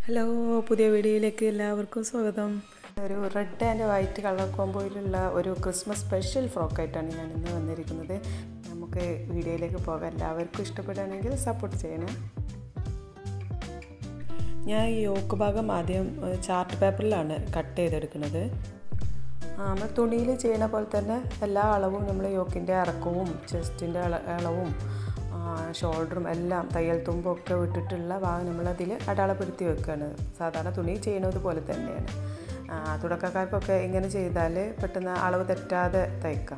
hello പുതിയ വീഡിയോയിലേക്ക് എല്ലാവർക്കും സ്വാഗതം ഒരു റെഡ് ആൻഡ് വൈറ്റ് കളർ കോമ്പോയിലുള്ള ഒരു ക്രിസ്മസ് സ്പെഷ്യൽ ഫ്രോക്കായിട്ടാണ് ഞാൻ ഇന്ന് വന്നിരിക്കുന്നത് നമുക്ക് വീഡിയോയിലേക്ക് പോകാം എല്ലാവർക്കും ഇഷ്ടപ്പെടുകയാണെങ്കിൽ സപ്പോർട്ട് ചെയ്യണം ഞാൻ ഈ യോക്ക് ഭാഗം ആദ്യം ചാർട്ട് പേപ്പറിലാണ് കട്ട് ചെയ്തെടുക്കുന്നത് നമ്മൾ തുണിയിൽ ചെയ്യണ പോലെ തന്നെ എല്ലാ അളവും നമ്മൾ യോക്കിൻ്റെ ഇറക്കവും ചെസ്റ്റിൻ്റെ അളവും ഷോൾഡറും എല്ലാം തയ്യൽ തുമ്പും ഒക്കെ വിട്ടിട്ടുള്ള ഭാഗം നമ്മളതിൽ അടയാളപ്പെടുത്തി വെക്കുകയാണ് സാധാരണ തുണി ചെയ്യുന്നത് പോലെ തന്നെയാണ് തുടക്കക്കാർക്കൊക്കെ ഇങ്ങനെ ചെയ്താൽ പെട്ടെന്ന് അളവ് തെറ്റാതെ തയ്ക്കാം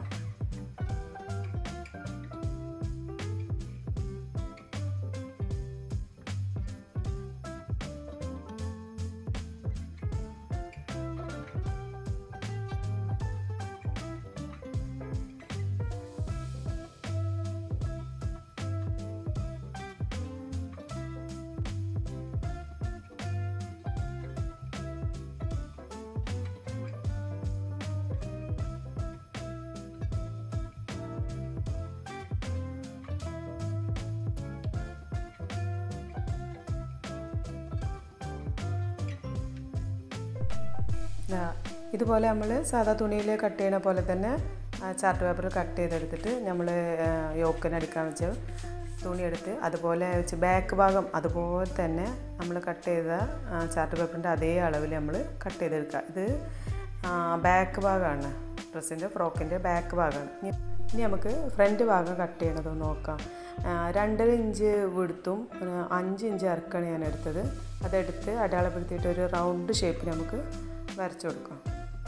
ഇതുപോലെ നമ്മൾ സാധാ തുണിയിൽ കട്ട് ചെയ്യണ പോലെ തന്നെ ചാർട്ട് പേപ്പർ കട്ട് ചെയ്തെടുത്തിട്ട് നമ്മൾ യോക്കിനടിക്കാൻ വെച്ച തുണിയെടുത്ത് അതുപോലെ വെച്ച് ബാക്ക് ഭാഗം അതുപോലെ തന്നെ നമ്മൾ കട്ട് ചെയ്ത ചാർട്ട് പേപ്പറിൻ്റെ അതേ അളവിൽ നമ്മൾ കട്ട് ചെയ്തെടുക്കുക ഇത് ബാക്ക് ഭാഗമാണ് ഡ്രസ്സിൻ്റെ ഫ്രോക്കിൻ്റെ ബാക്ക് ഭാഗമാണ് ഇനി നമുക്ക് ഫ്രണ്ട് ഭാഗം കട്ട് ചെയ്യണത് നോക്കാം രണ്ടര ഇഞ്ച് വിടുത്തും അഞ്ച് ഇഞ്ച് ഇറക്കാണ് ഞാൻ എടുത്തത് അതെടുത്ത് അടയാളപ്പെടുത്തിയിട്ട് ഒരു റൗണ്ട് ഷേപ്പിൽ നമുക്ക് വരച്ചു കൊടുക്കാം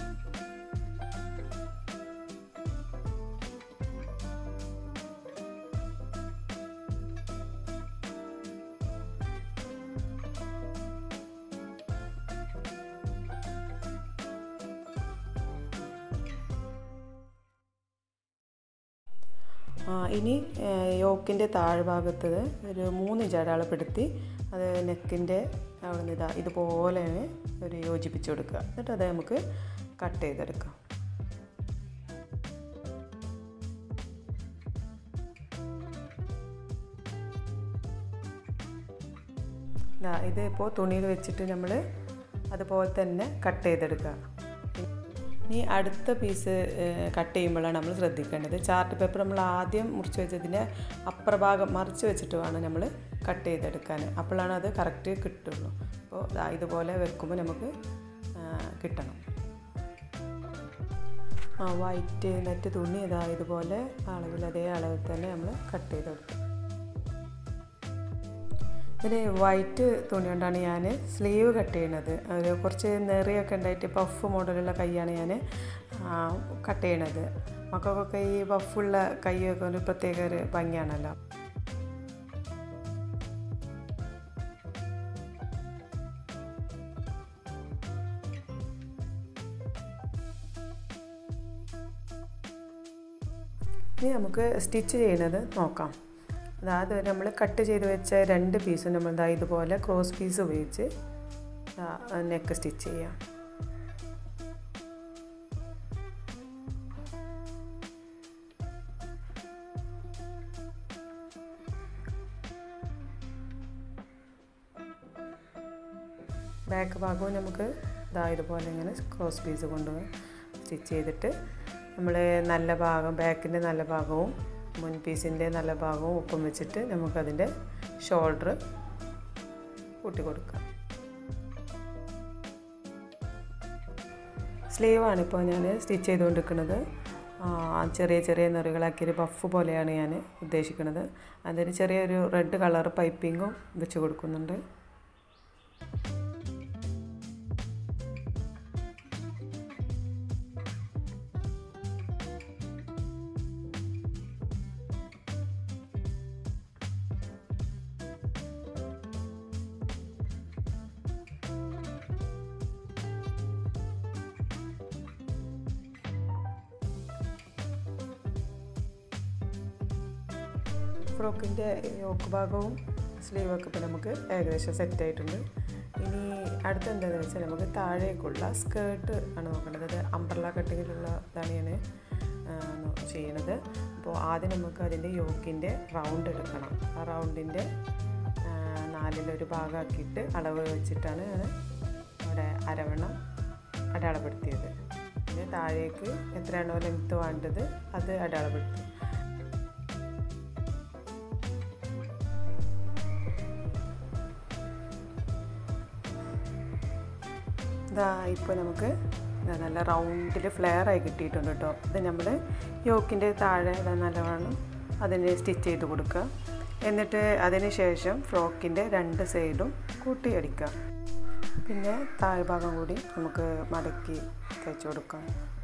ഇനി യോക്കിൻ്റെ താഴ്ഭാഗത്ത് ഒരു മൂന്ന് ഇഞ്ച് അടയാളപ്പെടുത്തി അത് നെക്കിൻ്റെ അവിടെ നിന്ന് ഇതാ ഇതുപോലെ ഒരു യോജിപ്പിച്ച് കൊടുക്കുക എന്നിട്ട് അത് നമുക്ക് കട്ട് ചെയ്തെടുക്കാം ഇത് ഇപ്പോൾ തുണിയിൽ വെച്ചിട്ട് നമ്മൾ അതുപോലെ തന്നെ കട്ട് ചെയ്തെടുക്കുക ഇനി അടുത്ത പീസ് കട്ട് ചെയ്യുമ്പോഴാണ് നമ്മൾ ശ്രദ്ധിക്കേണ്ടത് ചാർട്ട് പേപ്പർ നമ്മൾ ആദ്യം മുറിച്ച് വെച്ചതിൻ്റെ അപ്രഭാഗം മറിച്ച് വെച്ചിട്ട് വേണം നമ്മൾ കട്ട് ചെയ്തെടുക്കാൻ അപ്പോഴാണ് അത് കറക്റ്റ് കിട്ടുള്ളൂ അപ്പോൾ ഇതുപോലെ വെക്കുമ്പോൾ നമുക്ക് കിട്ടണം ആ വൈറ്റ് നെറ്റ് തുണി ഇതാ ഇതുപോലെ അളവിൽ അതേ അളവിൽ തന്നെ നമ്മൾ കട്ട് ചെയ്തെടുക്കും ഇതിന് വൈറ്റ് തുണി കൊണ്ടാണ് ഞാൻ സ്ലീവ് കട്ട് ചെയ്യണത് ഒരു കുറച്ച് നെറിയൊക്കെ ഉണ്ടായിട്ട് പഫ് മോഡലുള്ള കൈയാണ് ഞാൻ കട്ട് ചെയ്യണത് മക്കൾക്കൊക്കെ ഈ പഫുള്ള കൈയൊക്കെ ഒരു പ്രത്യേക ഒരു ഭംഗിയാണല്ലോ ഇനി നമുക്ക് സ്റ്റിച്ച് ചെയ്യുന്നത് നോക്കാം അതായത് നമ്മൾ കട്ട് ചെയ്ത് വെച്ച രണ്ട് പീസും നമ്മൾ ഇതാ ഇതുപോലെ ക്രോസ് പീസ് ഉപയോഗിച്ച് നെക്ക് സ്റ്റിച്ച് ചെയ്യാം ബാക്ക് ഭാഗവും നമുക്ക് ഇതാ ഇതുപോലെ ഇങ്ങനെ ക്രോസ് പീസ് കൊണ്ട് സ്റ്റിച്ച് ചെയ്തിട്ട് നമ്മൾ നല്ല ഭാഗം ബാക്കിൻ്റെ നല്ല ഭാഗവും മുൻ പീസിൻ്റെ നല്ല ഭാഗവും ഒപ്പം വെച്ചിട്ട് നമുക്കതിൻ്റെ ഷോൾഡർ കൂട്ടി കൊടുക്കാം സ്ലീവാണ് ഇപ്പോൾ ഞാൻ സ്റ്റിച്ച് ചെയ്തുകൊണ്ടിരിക്കുന്നത് ചെറിയ ചെറിയ നിറികളാക്കിയൊരു പഫ് പോലെയാണ് ഞാൻ ഉദ്ദേശിക്കുന്നത് അതിന് ചെറിയൊരു റെഡ് കളർ പൈപ്പിങ്ങും വെച്ച് കൊടുക്കുന്നുണ്ട് ഫ്രോക്കിൻ്റെ യോക്ക് ഭാഗവും സ്ലീവൊക്കെ ഇപ്പോൾ നമുക്ക് ഏകദേശം സെറ്റ് ആയിട്ടുണ്ട് ഇനി അടുത്ത എന്താണെന്ന് വെച്ചാൽ നമുക്ക് താഴേക്കുള്ള സ്കേർട്ട് ആണ് നോക്കേണ്ടത് അത് അംബ്രല കട്ടിങ്ങിലുള്ള ഇതാണ് ഞാൻ ചെയ്യണത് അപ്പോൾ ആദ്യം നമുക്ക് അതിൻ്റെ യോക്കിൻ്റെ റൗണ്ട് എടുക്കണം ആ റൗണ്ടിൻ്റെ നാലിലൊരു ഭാഗമാക്കിയിട്ട് അളവ് വെച്ചിട്ടാണ് ഞാൻ അവിടെ അരവണ്ണം അടയാളപ്പെടുത്തിയത് പിന്നെ താഴേക്ക് എത്രയാണോ ലെങ്ത്ത് വേണ്ടത് അത് അടയാളപ്പെടുത്തി ഇതാ ഇപ്പോൾ നമുക്ക് ഇതാ നല്ല റൗണ്ടിൽ ഫ്ലെയറായി കിട്ടിയിട്ടുണ്ട് കേട്ടോ ഇത് നമ്മൾ യോക്കിൻ്റെ താഴെ ഇതാ നല്ലവണ്ണം അതിന് സ്റ്റിച്ച് ചെയ്ത് കൊടുക്കുക എന്നിട്ട് അതിന് ശേഷം ഫ്രോക്കിൻ്റെ രണ്ട് സൈഡും കൂട്ടി അടിക്കുക പിന്നെ താഴ്ഭാഗം കൂടി നമുക്ക് മടക്കി തയ്ച്ചു കൊടുക്കാം